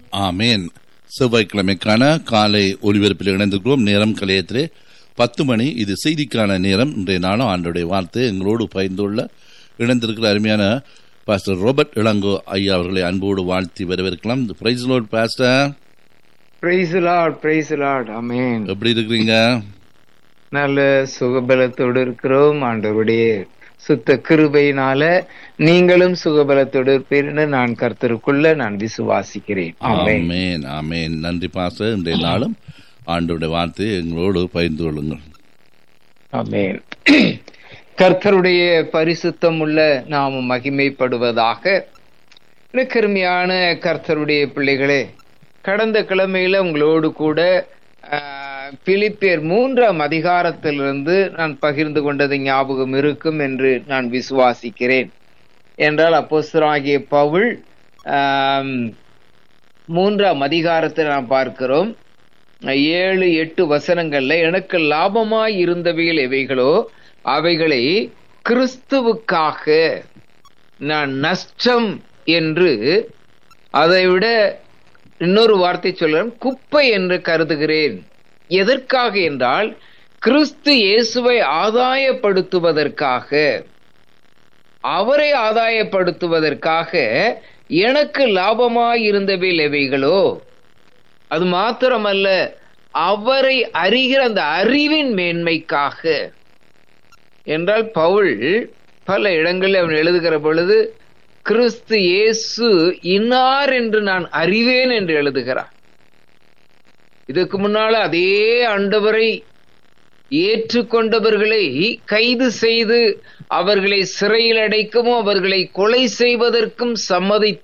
ஆமேன் செவ்வாய்க்கிழமைக்கான காலை ஒலிபரப்பில் இணைந்திருக்கிறோம் நேரம் கலையத்திலே பத்து மணி இது செய்திக்கான நேரம் இன்றைய நாளும் ஆண்டுடைய வார்த்தை எங்களோடு பகிர்ந்துள்ள இணைந்திருக்கிற அருமையான பாஸ்டர் ரோபர்ட் இளங்கோ ஐயா அவர்களை அன்போடு வாழ்த்தி வரவேற்கலாம் praise lord pastor praise lord praise lord amen எப்படி இருக்கிறீங்க நல்ல சுகபலத்தோடு இருக்கிறோம் ஆண்டவருடைய சுத்த கிருபையினால நீங்களும் சுகபலத்தோடு இருப்பீர்னு நான் கர்த்தருக்குள்ள நான் விசுவாசிக்கிறேன் ஆமென் ஆமேன் ஆமேன் நன்றி பாஸ்டர் இன்றைய நாளும் ஆண்டுடைய வார்த்தையை எங்களோடு பகிர்ந்து கொள்ளுங்கள் ஆமென் கர்த்தருடைய பரிசுத்தம் உள்ள நாம மகிமைப்படுவதாக கருமையான கர்த்தருடைய பிள்ளைகளே கடந்த கிழமையில உங்களோடு கூட ஆஹ், பிலிப்பியர் மூன்றாம் அதிகாரத்திலிருந்து நான் பகிர்ந்து கொண்டது ஞாபகம் இருக்கும் என்று நான் விசுவாசிக்கிறேன் என்றால் அப்போஸ்தலனாகிய பவுல் ஆம், மூன்றாம் அதிகாரத்தை நாம் பார்க்கிறோம் ஏழு எட்டு வசனங்கள்ல எனக்கு லாபமாய் இருந்தவைகள் எவைகளோ அவைகளை கிறிஸ்துவுக்காக நான் நஷ்டம் என்று அதை விட இன்னொரு வார்த்தை சொல்றேன் குப்பை என்று கருதுகிறேன் எதற்காக என்றால் கிறிஸ்து இயேசுவை ஆதாயப்படுத்துவதற்காக அவரை ஆதாயப்படுத்துவதற்காக எனக்கு லாபமாய் இருந்தவைகள் எவைகளோ அது மாத்திரமல்ல அவரை அறிகிற அந்த அறிவின் மேன்மைக்காக என்றால் பவுல் பல இடங்களில் அவன் எழுதுகிற பொழுது கிறிஸ்து இயேசு இன்னார் என்று நான் அறிவேன் என்று எழுதுகிறான் இதுக்கு முன்னால அதே ஆண்டவரை ஏற்றுக்கொண்டவர்களை கைது செய்து அவர்களை சிறையில் அடைக்கவும் அவர்களை கொலை செய்வதற்கும் சம்மதித்த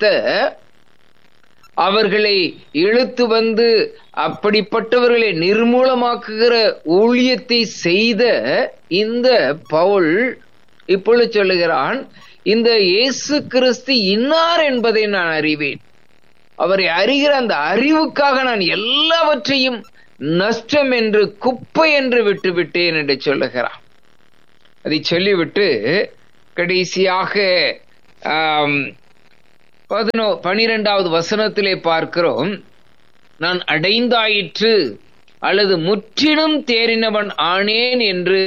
அவர்களை இழுத்து வந்து அப்படிப்பட்டவர்களை நிர்மூலமாக்குகிற ஊழியத்தை செய்த இந்த பவுல் இப்பொழுது சொல்லுகிறான் இந்த இயேசு கிறிஸ்து இன்னார் என்பதை நான் அறிவேன் அவரை அறிகிற அந்த அறிவுக்காக நான் எல்லாவற்றையும் நஷ்டம் என்று குப்பை என்று விட்டு விட்டேன் என்று சொல்லுகிறான் அதை சொல்லிவிட்டு கடைசியாக ஆம், பதினோ பனிரெண்டாவது வசனத்திலே பார்க்கிறோம் நான் அடைந்தாயிற்று அல்லது முற்றிலும் தேறினவன் ஆனேன் என்று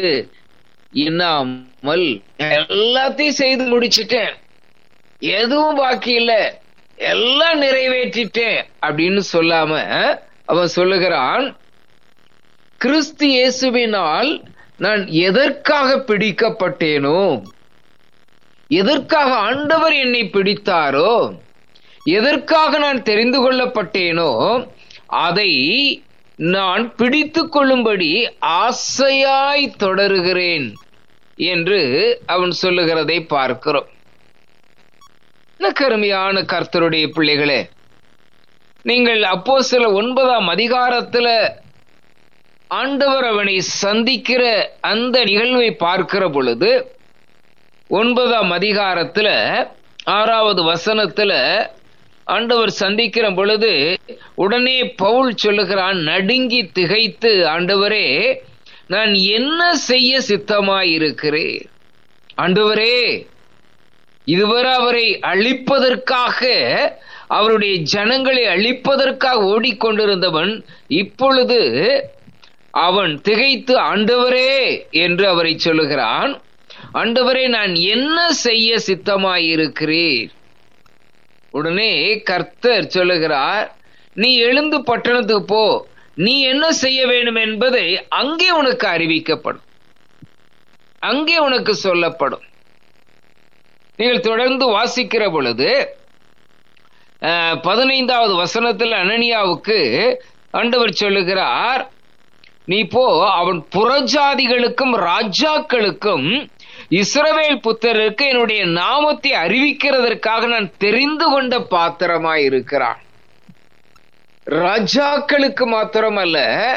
எண்ணாமல் எல்லாத்தையும் செய்து முடிச்சிட்டேன் எதுவும் பாக்கி இல்ல எல்லாம் நிறைவேற்றிட்டேன் அப்படின்னு சொல்லாம அவன் சொல்லுகிறான் கிறிஸ்து இயேசுவினால் நான் எதற்காக பிடிக்கப்பட்டேனோ எதற்காக ஆண்டவர் என்னை பிடித்தாரோ எதற்காக நான் தெரிந்து கொள்ளப்பட்டேனோ அதை நான் பிடித்து கொள்ளும்படி ஆசையாய் தொடருகிறேன் என்று அவன் சொல்லுகிறதை பார்க்கிறோம் எனக்கு அருமையான கர்த்தருடைய பிள்ளைகளே நீங்கள் அப்போ சில ஒன்பதாம் அதிகாரத்துல ஆண்டவர் அவனை சந்திக்கிற அந்த நிகழ்வை பார்க்கிற பொழுது ஒன்பதாம் அதிகாரத்துல ஆறாவது வசனத்துல ஆண்டவர் சந்திக்கிற பொழுது உடனே பவுல் சொல்லுகிறான் நடுங்கி திகைத்து ஆண்டவரே நான் என்ன செய்ய சித்தமாயிருக்கிறேன் ஆண்டவரே இதுவரை அவரை அழிப்பதற்காக அவருடைய ஜனங்களை அழிப்பதற்காக ஓடிக்கொண்டிருந்தவன் இப்பொழுது அவன் திகைத்து ஆண்டவரே என்று அவரை சொல்லுகிறான் ஆண்டவரே நான் என்ன செய்ய சித்தமாயிருக்கிறேன் உடனே கர்த்தர் சொல்லுகிறார் நீ எழுந்து பட்டணத்துக்கு போ நீ என்ன செய்ய வேண்டும் என்பதை அங்கே உனக்கு அறிவிக்கப்படும் அங்கே உனக்கு சொல்லப்படும் நீங்கள் தொடர்ந்து வாசிக்கிற பொழுது அஹ், பதினைந்தாவது வசனத்தில் அனனியாவுக்கு ஆண்டவர் சொல்லுகிறார் நீ போ அவன் புறஜாதிகளுக்கும் ராஜாக்களுக்கும் இஸ்ரவேல் புத்தருக்கு என்னுடைய நாமத்தை அறிவிக்கிறதற்காக நான் தெரிந்து கொண்ட பாத்திரமாய் இருக்கிறான் ராஜாக்களுக்கு மாத்திரமல்ல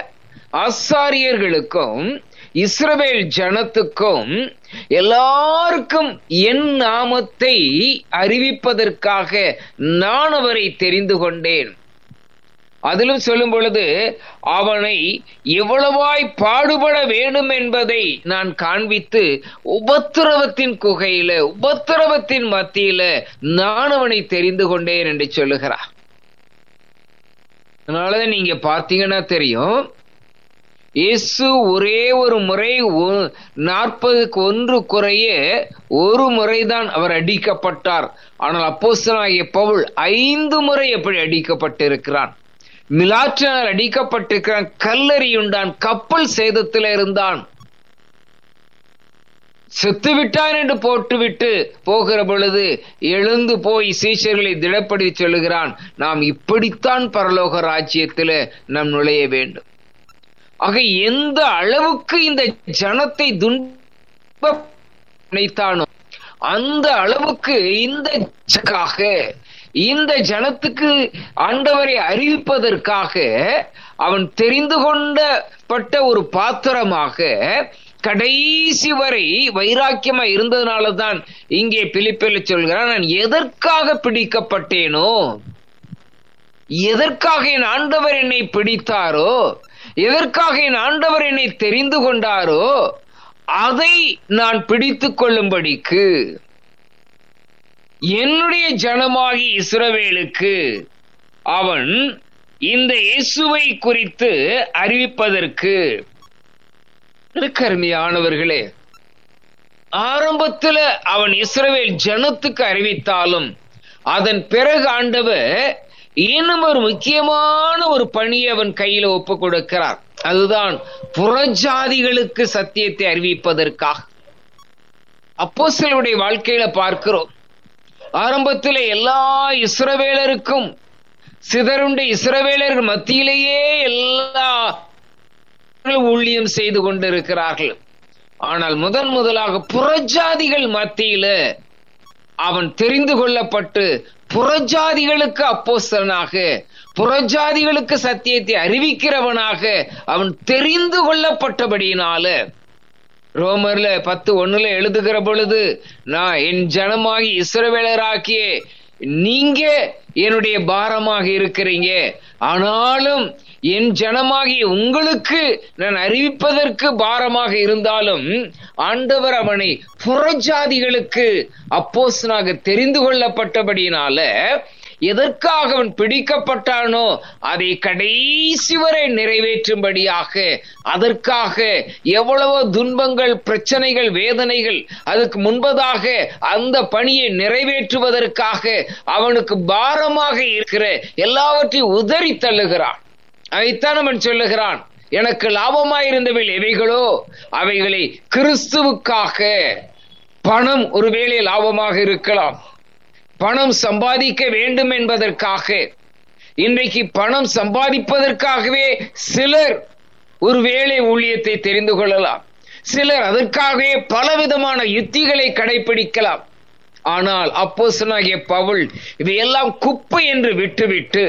ஆசாரியர்களுக்கும் இஸ்ரவேல் ஜனத்துக்கும் எல்லாருக்கும் என் நாமத்தை அறிவிப்பதற்காக நான் அவரை தெரிந்து கொண்டேன் அதிலும் சொல்லும் பொழுது அவனை எவ்வளவாய் பாடுபட வேண்டும் என்பதை நான் காண்பித்து உபத்திரவத்தின் குகையில உபத்திரவத்தின் மத்தியில நான் அவனை தெரிந்து கொண்டேன் என்று சொல்லுகிறார் அதனாலதான் நீங்க பார்த்தீங்கன்னா தெரியும் இயேசு ஒரே ஒரு முறை ஒ- நாற்பதுக்கு ஒன்று குறைய ஒரு முறைதான் அவர் அடிக்கப்பட்டார் ஆனால் அப்போஸ்தலனாகிய பவுல் ஐந்து முறை எப்படி அடிக்கப்பட்டிருக்கிறான் மிலாற்றினால் அடிக்கப்பட்டிருக்கிறான் கல்லறியுண்டான் கப்பல் சேதத்தில் இருந்தான் செத்து விட்டான் என்று போட்டுவிட்டு போகிற பொழுது எழுந்து போய் சீஷர்களை திடப்படுத்தி சொல்லுகிறான் நாம் இப்படித்தான் பரலோக ராஜ்யத்தில் நாம் நுழைய வேண்டும் ஆக எந்த அளவுக்கு இந்த ஜனத்தை துன்ப நினைத்தானோ அந்த அளவுக்கு இந்த ஜனத்துக்காக இந்த ஜனத்துக்கு ஆண்டவரை அறிவிப்பதற்காக அவன் தெரிந்து கொண்டப்பட்ட ஒரு பாத்திரமாக கடைசி வரை வைராக்கியமா இருந்ததுனால தான் இங்கே பிலிப்பில் சொல்கிறான் நான் எதற்காக பிடிக்கப்பட்டேனோ எதற்காக என் ஆண்டவர் என்னை பிடித்தாரோ எதற்காக என் ஆண்டவர் என்னை தெரிந்து கொண்டாரோ அதை நான் பிடித்துக் கொள்ளும்படிக்கு என்னுடைய ஜனமாகி இஸ்ரவேலுக்கு அவன் இந்த இயேசுவை குறித்து அறிவிப்பதற்கு கருமையானவர்களே ஆரம்பத்துல அவன் இஸ்ரவேல் ஜனத்துக்கு அறிவித்தாலும் அதன் பிறகு ஆண்டவர் இன்னும் ஒரு முக்கியமான ஒரு பணியை அவன் கையில ஒப்பு கொடுக்கிறார் அதுதான் புறஜாதிகளுக்கு சத்தியத்தை அறிவிப்பதற்காக அப்போஸ்தலருடைய வாழ்க்கையில பார்க்கிறோம் ஆரம்பத்தில் எல்லா இஸ்ரவேலருக்கும் சிதறுண்ட இஸ்ரவேலர் மத்தியிலேயே எல்லா ஊழியம் செய்து கொண்டிருக்கிறார்கள் ஆனால் முதன் முதலாக புறஜாதிகள் மத்தியில அவன் தெரிந்து கொள்ளப்பட்டு புறஜாதிகளுக்கு அப்போஸ்தலனாக புறஜாதிகளுக்கு சத்தியத்தை அறிவிக்கிறவனாக அவன் தெரிந்து கொள்ளப்பட்டபடியினால ரோமர்ல பத்து ஒண்ணுல எழுதுகிற பொழுது நான் என் ஜனமாகி இஸ்ரவேலராக்கிய நீங்க என்னுடைய பாரமாக இருக்கிறீங்க ஆனாலும் என் ஜனமாகி உங்களுக்கு நான் அறிவிப்பதற்கு பாரமாக இருந்தாலும் ஆண்டவர் அவனை புறஜாதிகளுக்கு அப்போஸ்தலனாக தெரிந்து கொள்ளப்பட்டபடியினால எதற்காக அவன் பிடிக்கப்பட்டானோ அதை கடைசி வரை நிறைவேற்றும்படியாக அதற்காக எவ்வளவோ துன்பங்கள் பிரச்சனைகள் வேதனைகள் அதுக்கு முன்பதாக அந்த பணியை நிறைவேற்றுவதற்காக அவனுக்கு பாரமாக இருக்கிற எல்லாவற்றையும் உதறி தள்ளுகிறான் அதைத்தான் அவன் சொல்லுகிறான் எனக்கு லாபமாயிருந்தவை எவைகளோ அவைகளை கிறிஸ்துவுக்காக பணம் ஒருவேளை லாபமாக இருக்கலாம் பணம் சம்பாதிக்க வேண்டும் என்பதற்காக இன்றைக்கு பணம் சம்பாதிப்பதற்காகவே சிலர் ஒரு வேலை ஊழியத்தை தெரிந்து கொள்ளலாம் சிலர் அதற்காகவே பலவிதமான யுத்திகளை கடைபிடிக்கலாம் ஆனால் அப்போ சொன்னாகிய பவுல் இதையெல்லாம் குப்பை என்று விட்டுவிட்டு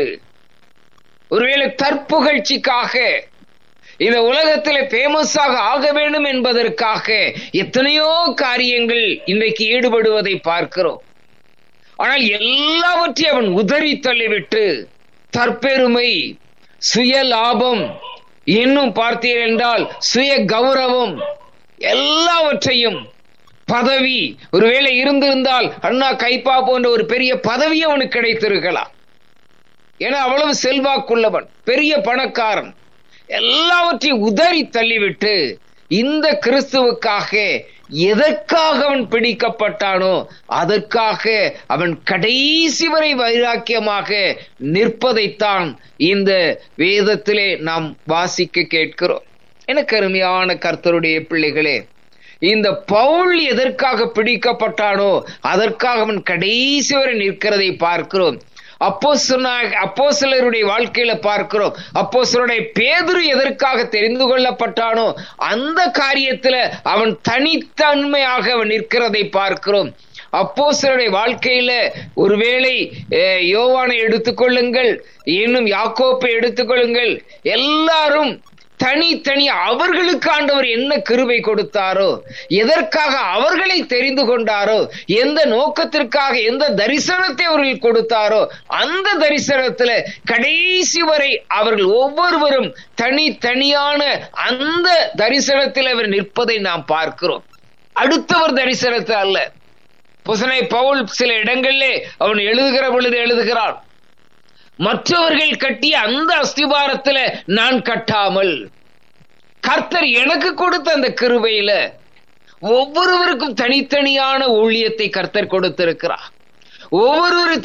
ஒருவேளை தற்புகழ்ச்சிக்காக இந்த உலகத்தில் பேமஸாக ஆக வேண்டும் என்பதற்காக எத்தனையோ காரியங்கள் இன்றைக்கு ஈடுபடுவதை பார்க்கிறோம் ஆனால் எல்லாவற்றையும் அவன் உதறி தள்ளிவிட்டு தற்பெருமை சுய லாபம் இன்னும் பார்த்தீர் என்றால் சுய கௌரவம் எல்லாவற்றையும் பதவி ஒருவேளை இருந்திருந்தால் அண்ணா கைப்பா போன்ற ஒரு பெரிய பதவி அவனுக்கு கிடைத்திருக்கலாம் ஏன்னா அவ்வளவு செல்வாக்குள்ளவன் பெரிய பணக்காரன் எல்லாவற்றையும் உதறி தள்ளிவிட்டு இந்த கிறிஸ்துவுக்காக எதற்காக அவன் பிடிக்கப்பட்டானோ அதற்காக அவன் கடைசி வரை வைராக்கியமாக நிற்பதைத்தான் இந்த வேதத்திலே நாம் வாசிக்க கேட்கிறோம் எனக்கு அருமையான கர்த்தருடைய பிள்ளைகளே இந்த பவுல் எதற்காக பிடிக்கப்பட்டானோ அதற்காக அவன் கடைசி வரை நிற்கிறதை பார்க்கிறோம் அப்போ அப்போ சிலருடைய வாழ்க்கையில பார்க்கிறோம் அப்போ சிலருடைய பேதுரு எதற்காக தெரிந்து கொள்ளப்பட்டானோ அந்த காரியத்துல அவன் தனித்தன்மையாக அவன் நிற்கிறதை பார்க்கிறோம் அப்போ சிலருடைய வாழ்க்கையில ஒருவேளை யோவானை எடுத்துக்கொள்ளுங்கள் இன்னும் யாக்கோப்பை எடுத்துக்கொள்ளுங்கள் எல்லாரும் தனித்தனி அவர்களுக்கு ஆண்டவர் என்ன கிருபை கொடுத்தாரோ எதற்காக அவர்களை தெரிந்து கொண்டாரோ எந்த நோக்கத்திற்காக எந்த தரிசனத்தை அவர்கள் கொடுத்தாரோ அந்த தரிசனத்துல கடைசி வரை அவர்கள் ஒவ்வொருவரும் தனித்தனியான அந்த தரிசனத்தில் அவர் நிற்பதை நாம் பார்க்கிறோம் அடுத்தவர் தரிசனத்தை அல்ல புசனை பவுல் சில இடங்களிலே அவன் எழுதுகிற பொழுது எழுதுகிறான் மற்றவர்கள் கட்டிய அந்த அஸ்திபாரத்துல நான் கட்டாமல் கர்த்தர் எனக்கு கொடுத்த அந்த கிருபையில ஒவ்வொருவருக்கும் தனித்தனியான ஊழியத்தை கர்த்தர் கொடுத்திருக்கிறார் ஒவ்வொரு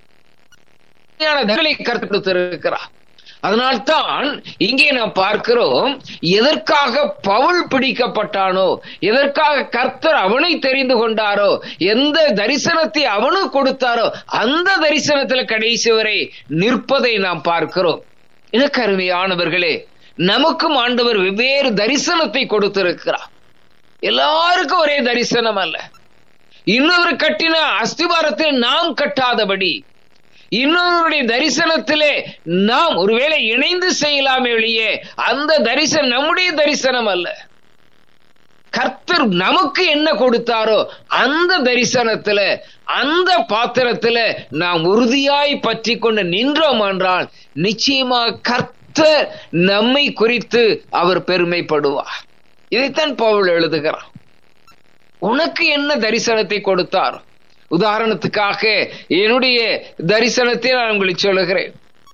கர்த்தர் கொடுத்திருக்கிறார் அதனால்தான் இங்கே நாம் பார்க்கிறோம் எதற்காக பவுல் பிடிக்கப்பட்டானோ எதற்காக கர்த்தர் அவனை தெரிந்து கொண்டாரோ எந்த தரிசனத்தை அவனுக்கு கொடுத்தாரோ அந்த தரிசனத்துல கடைசி வரை நிற்பதை நாம் பார்க்கிறோம் எனக்கு அருமையானவர்களே நமக்கும் ஆண்டவர் வெவ்வேறு தரிசனத்தை கொடுத்திருக்கிறார் எல்லாருக்கும் ஒரே தரிசனம் அல்ல இன்னொரு கட்டின அஸ்திவாரத்தில் நாம் கட்டாதபடி இன்னொருடைய தரிசனத்திலே நாம் ஒருவேளை இணைந்து செய்யலாமே வெளியே அந்த தரிசனம் நம்முடைய தரிசனம் அல்ல கர்த்தர் நமக்கு என்ன கொடுத்தாரோ அந்த தரிசனத்துல அந்த பாத்திரத்துல நாம் உறுதியாய் பற்றி கொண்டு நின்றோம் என்றால் நிச்சயமாக கர்த்தர் நம்மை குறித்து அவர் பெருமைப்படுவார் இதைத்தான் பவுல் எழுதுகிறார் உனக்கு என்ன தரிசனத்தை கொடுத்தார் உதாரணத்துக்காக என்னுடைய தரிசனத்தை நான் உங்களுக்கு சொல்லுகிறேன்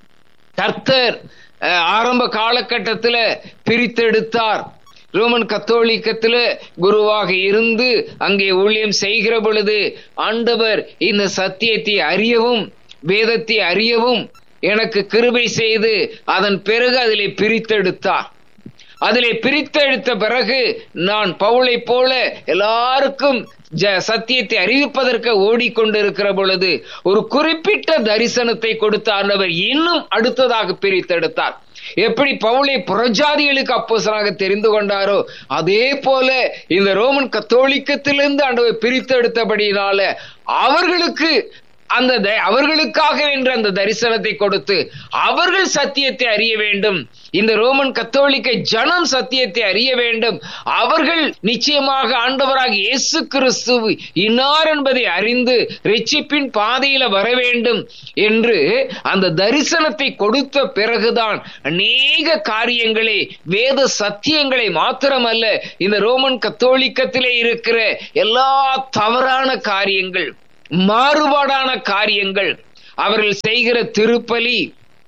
கர்த்தர் ஆரம்ப காலகட்டத்தில் பிரித்தெடுத்தார் ரோமன் கத்தோலிக்கத்துல குருவாக இருந்து அங்கே ஊழியம் செய்கிற பொழுது ஆண்டவர் இந்த சத்தியத்தை அறியவும் வேதத்தை அறியவும் எனக்கு கிருபை செய்து அதன் பிறகு அதிலே பிரித்தெடுத்தார் அதிலே பிரித்தெடுத்த பிறகு நான் பவுளை போல எல்லாருக்கும் சத்தியத்தை அறிவிப்பதற்கு ஓடிக்கொண்டிருக்கிற பொழுது ஒரு குறிப்பிட்ட தரிசனத்தை கொடுத்த ஆண்டவர் இன்னும் அடுத்ததாக பிரித்தெடுத்தார் எப்படி பவுளை புறஜாதிகளுக்கு அப்போசனாக தெரிந்து கொண்டாரோ அதே போல இந்த ரோமன் கத்தோலிக்கத்திலிருந்து ஆண்டவர் பிரித்தெடுத்தபடினால அவர்களுக்கு அந்த அவர்களுக்காக என்ற அந்த தரிசனத்தை கொடுத்து அவர்கள் சத்தியத்தை அறிய வேண்டும் இந்த ரோமன் கத்தோலிக்க ஜனம் சத்தியத்தை அறிய வேண்டும் அவர்கள் நிச்சயமாக ஆண்டவராக இயேசு கிறிஸ்து இன்னார் என்பதை அறிந்து ரிச்சிப்பின் பாதையில வர வேண்டும் என்று அந்த தரிசனத்தை கொடுத்த பிறகுதான் அநேக காரியங்களை வேத சத்தியங்களை மாத்திரமல்ல இந்த ரோமன் கத்தோலிக்கத்திலே இருக்கிற எல்லா தவறான காரியங்கள் மாறுபாடான காரியங்கள் அவர்கள் செய்கிற திருப்பலி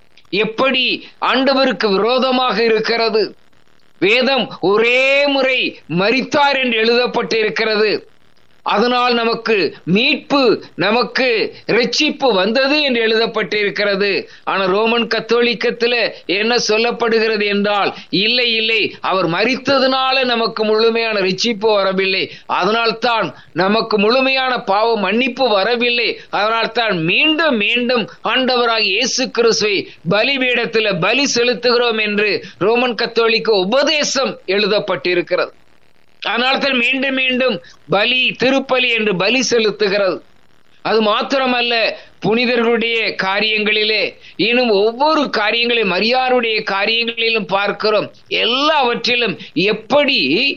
எப்படி ஆண்டவருக்கு விரோதமாக இருக்கிறது வேதம் ஒரே முறை மறித்தார் என்று எழுதப்பட்டிருக்கிறது அதனால் நமக்கு மீட்பு நமக்கு ரட்சிப்பு வந்தது என்று எழுதப்பட்டிருக்கிறது ஆனா ரோமன் கத்தோலிக்கத்துல என்ன சொல்லப்படுகிறது என்றால் இல்லை இல்லை அவர் மறித்ததுனால நமக்கு முழுமையான ரட்சிப்பு வரவில்லை அதனால்தான் நமக்கு முழுமையான பாவ மன்னிப்பு வரவில்லை அதனால்தான் மீண்டும் மீண்டும் ஆண்டவராக இயேசு கிறிஸ்துவை பலிபீடத்தில் பலி செலுத்துகிறோம் என்று ரோமன் கத்தோலிக்க உபதேசம் எழுதப்பட்டிருக்கிறது அதனால்தான் மீண்டும் மீண்டும் பலி திருப்பலி என்று பலி செலுத்துகிறது அது மாத்திரமல்ல புனிதர்களுடைய காரியங்களிலே இன்னும் ஒவ்வொரு காரியங்களையும் மரியாருடைய காரியங்களிலும் பார்க்கிறோம் எல்லாவற்றிலும் எப்படி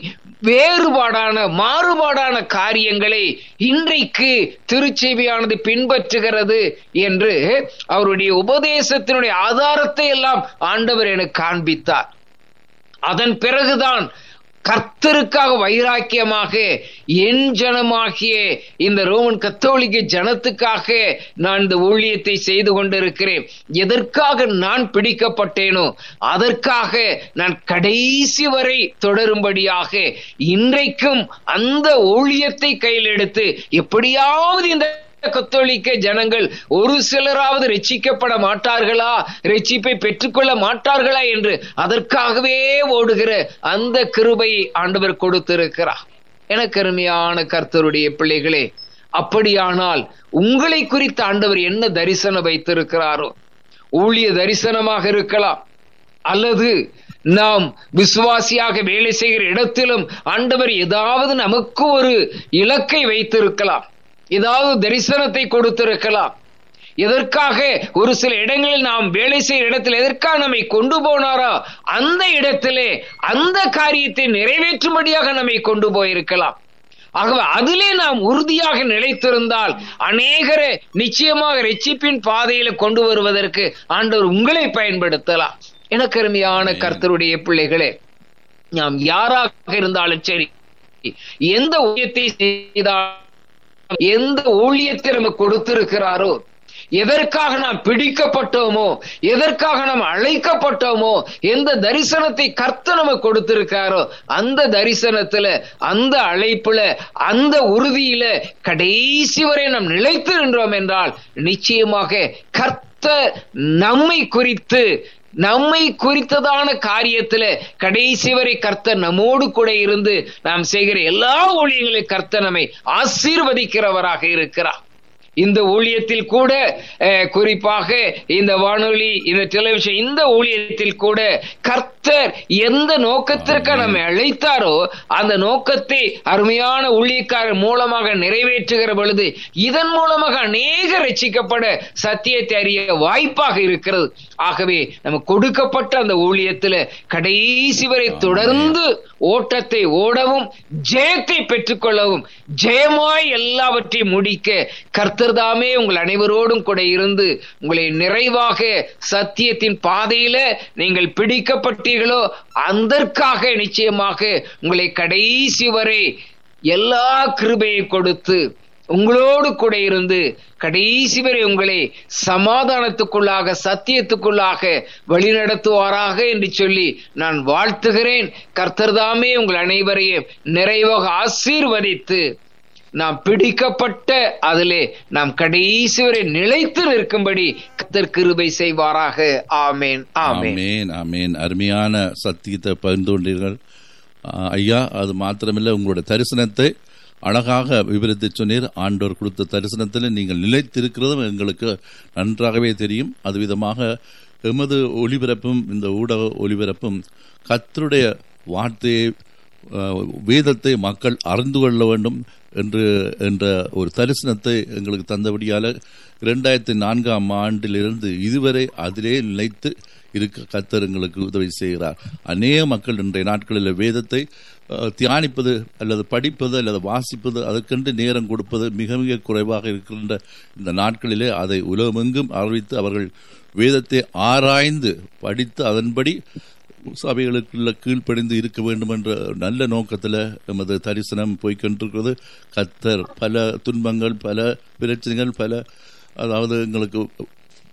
வேறுபாடான மாறுபாடான காரியங்களை இன்றைக்கு திருச்செவியானது பின்பற்றுகிறது என்று அவருடைய உபதேசத்தினுடைய ஆதாரத்தை எல்லாம் ஆண்டவர் எனக்கு காண்பித்தார் அதன் பிறகுதான் கர்த்தருக்காக வைராக்கியமாக என் ஜனமாகிய இந்த ரோமன் கத்தோலிக்க ஜனத்துக்காக நான் இந்த ஊழியத்தை செய்து கொண்டிருக்கிறேன் எதற்காக நான் பிடிக்கப்பட்டேனோ அதற்காக நான் கடைசி வரை தொடரும்படியாக இன்றைக்கும் அந்த ஊழியத்தை கையில் எடுத்து எப்படியாவது இந்த கத்தோலிக்க ஜனங்கள் ஒரு சிலராவது ரட்சிக்கப்பட மாட்டார்களா ரட்சிப்பை பெற்றுக்கொள்ள மாட்டார்களா என்று அதற்காகவே ஓடுகிற அந்த கிருபை ஆண்டவர் கொடுத்திருக்கிறார் எனக்கு அருமையான கர்த்தருடைய பிள்ளைகளே அப்படியானால் உங்களை குறித்த ஆண்டவர் என்ன தரிசனம் வைத்திருக்கிறாரோ ஊழிய தரிசனமாக இருக்கலாம் அல்லது நாம் விசுவாசியாக வேலை செய்கிற இடத்திலும் ஆண்டவர் ஏதாவது நமக்கு ஒரு இலக்கை வைத்திருக்கலாம் ஏதாவது தரிசனத்தை கொடுத்திருக்கலாம் எதற்காக ஒரு சில இடங்களில் நாம் வேலை செய்கிற இடத்தில் எதற்காக நம்மை கொண்டு போனாரோ அந்த இடத்திலே அந்த காரியத்தை நிறைவேற்றும்படியாக நம்மை கொண்டு போயிருக்கலாம் ஆகவே அதிலே நாம் உறுதியாக நிலைத்திருந்தால் அநேகரை நிச்சயமாக ரட்சிப்பின் பாதையில கொண்டு வருவதற்கு ஆண்டவர் உங்களை பயன்படுத்தலாம் எனக்கு அருமையான கர்த்தருடைய பிள்ளைகளே நாம் யாராக இருந்தாலும் சரி எந்த ஊழியத்தை செய்தால் எந்த ஊழியத்தை நமக்கு கொடுத்திருக்கிறாரோ எதற்காக நாம் பிடிக்கப்பட்டோமோ எதற்காக நாம் அழைக்கப்பட்டோமோ எந்த தரிசனத்தை கர்த்த நமக்கு கொடுத்திருக்காரோ அந்த தரிசனத்துல அந்த அழைப்புல அந்த உறுதியில கடைசி வரை நாம் நிலைத்து நின்றோம் என்றால் நிச்சயமாக கர்த்த நம்மை குறித்து நம்மை குறித்ததான காரியத்துல கடைசி வரை கர்த்தர் நம்மோடு கூட இருந்து நாம் செய்கிற எல்லா ஊழியங்களையும் கர்த்தர் நம்மை ஆசீர்வதிக்கிறவராக இருக்கிறார் இந்த ஊழியத்தில் கூட அஹ், குறிப்பாக இந்த வானொலி இந்த டெலிவிஷன் இந்த ஊழியத்தில் கூட கர்த்தர் எந்த நோக்கத்திற்கு நம்மை அழைத்தாரோ அந்த நோக்கத்தை அருமையான ஊழியக்காரர் மூலமாக நிறைவேற்றுகிற பொழுது இதன் மூலமாக அநேக ரட்சிக்கப்பட சத்தியத்தை அறிய வாய்ப்பாக இருக்கிறது ஆகவே நமக்கு கொடுக்கப்பட்ட அந்த ஊழியத்துல கடைசி வரை தொடர்ந்து ஓட்டத்தை ஓடவும் ஜெயத்தை பெற்றுக்கொள்ளவும் ஜெயமாய் எல்லாவற்றையும் முடிக்க கர்த்தர்தாமே உங்கள் அனைவரோடும் கூட இருந்து உங்களை நிறைவாக சத்தியத்தின் பாதையில நீங்கள் பிடிக்கப்பட்டீர்களோ அதற்காக நிச்சயமாக உங்களை கடைசி வரை எல்லா கிருபையை கொடுத்து உங்களோடு கூட இருந்து கடைசி வரை உங்களை சமாதானத்துக்குள்ளாக சத்தியத்துக்குள்ளாக வழிநடத்துவாராக என்று சொல்லி நான் வாழ்த்துகிறேன் கர்த்தர்தாமே உங்கள் அனைவரையும் நிறைவாக ஆசீர்வதித்து நாம் பிடிக்கப்பட்ட அதிலே நாம் கடைசி வரை நிலைத்து நிற்கும்படி கர்த்தர் கிருபை செய்வாராக ஆமேன் ஆமேன் ஆமேன் ஆமேன் அருமையான சத்தியத்தை பகிர்ந்து கொண்டீர்கள் ஆ, ஐயா அது மாத்திரமில்லை உங்களுடைய தரிசனத்தை அழகாக விவரித்து சொன்னீர் ஆண்டவர் கொடுத்த தரிசனத்தில் நீங்கள் நிலைத்திருக்கிறதும் எங்களுக்கு நன்றாகவே தெரியும் அது விதமாக எமது ஒளிபரப்பும் இந்த ஊடக ஒளிபரப்பும் கர்த்தருடைய வார்த்தையை அஹ், வேதத்தை மக்கள் அறிந்து கொள்ள வேண்டும் என்று என்ற ஒரு தரிசனத்தை எங்களுக்கு தந்தபடியால் இரண்டாயிரத்தி நான்காம் ஆண்டிலிருந்து இதுவரை அதிலே நிலைத்து இருக்க கர்த்தர் எங்களுக்கு உதவி செய்கிறார் அநேக மக்கள் இன்றைய நாட்களில் வேதத்தை அஹ், தியானிப்பது அல்லது படிப்பது அல்லது வாசிப்பது அதற்கென்று நேரம் கொடுப்பது மிக மிக குறைவாக இருக்கின்ற இந்த நாட்களிலே அதை உலகமெங்கும் அறிவித்து அவர்கள் வேதத்தை ஆராய்ந்து படித்து அதன்படி சபைகளுக்குள்ள கீழ்ப்படிந்து இருக்க வேண்டும் என்ற நல்ல நோக்கத்தில் நமது தரிசனம் போய்கொண்டிருக்கிறது கத்தர் பல துன்பங்கள் பல பிரச்சனைகள் பல அதாவது எங்களுக்கு